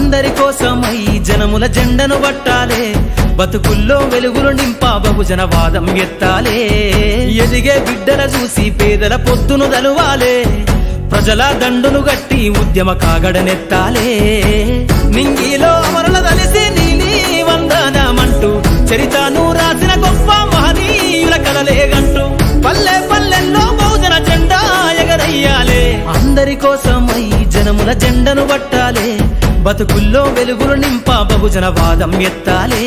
అందరి కోసమై జనముల జెండను పట్టాలే బతుకుల్లో వెలుగులు నింపా బహుజన వాదం ఎత్తాలే ఎదిగే బిడ్డల చూసి పేదల పొద్దును దలువాలే ప్రజల దండును గట్టి ఉద్యమ కాగడనెత్తాలే నింగిలో అమరుల తలిసి నీలి వందనమంటూ చరితను రాసిన గొప్ప మహనీయుల కలలేగంటూ పల్లె పల్లెల్లో బహుజన జెండా ఎగరయ్యాలే అందరి కోసమై జనముల జెండను పట్టాలే బతుకుల్లో వెలుగులు నింపా బహుజన వాదం ఎత్తాలే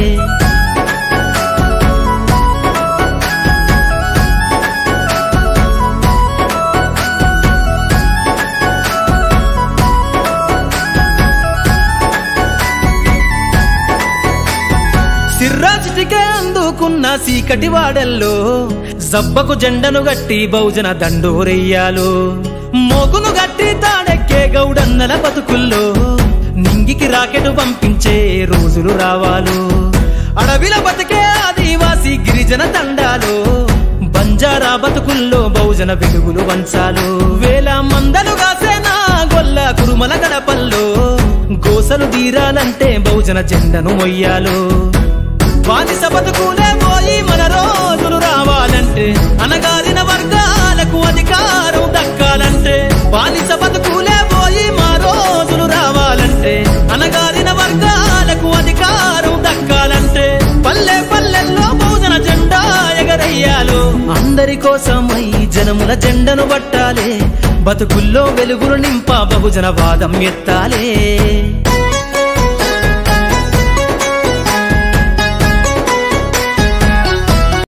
సిర్రాచిటికే అందుకున్న సీకటి వాడల్లో జబ్బకు జెండను గట్టి బహుజన దండోరెయ్యాలు మోగును గట్టి తాడెక్కే గౌడన్నల బతుకుల్లో నింగికి రాకెట్ పంపించే రోజులు రావాలు అడవిల బతికే ఆదివాసి గిరిజన తండాలు బంజారా బతుకుల్లో బహుజన వెలుగులు వంచాలు వేల మందలు కాసేనా గొల్ల కురుమల గడపల్లో గోసలు తీరాలంటే బహుజన జెండను మొయ్యాలు బానిస బతుకులే పోయి మన రోజులు రావాలంటే అనగారిన వర్గాలకు అధికారం దక్కాలంటే బానిస బతుకులే పోయి మా రోజులు రావాలంటే అనగారిన వర్గాలకు అధికారం దక్కాలంటే పల్లె పల్లెల్లో బహుజన జెండా ఎగరయ్యాలు అందరి కోసమై జనముల జెండను పట్టాలే బతుకుల్లో వెలుగులు నింపా బహుజన వాదం ఎత్తాలే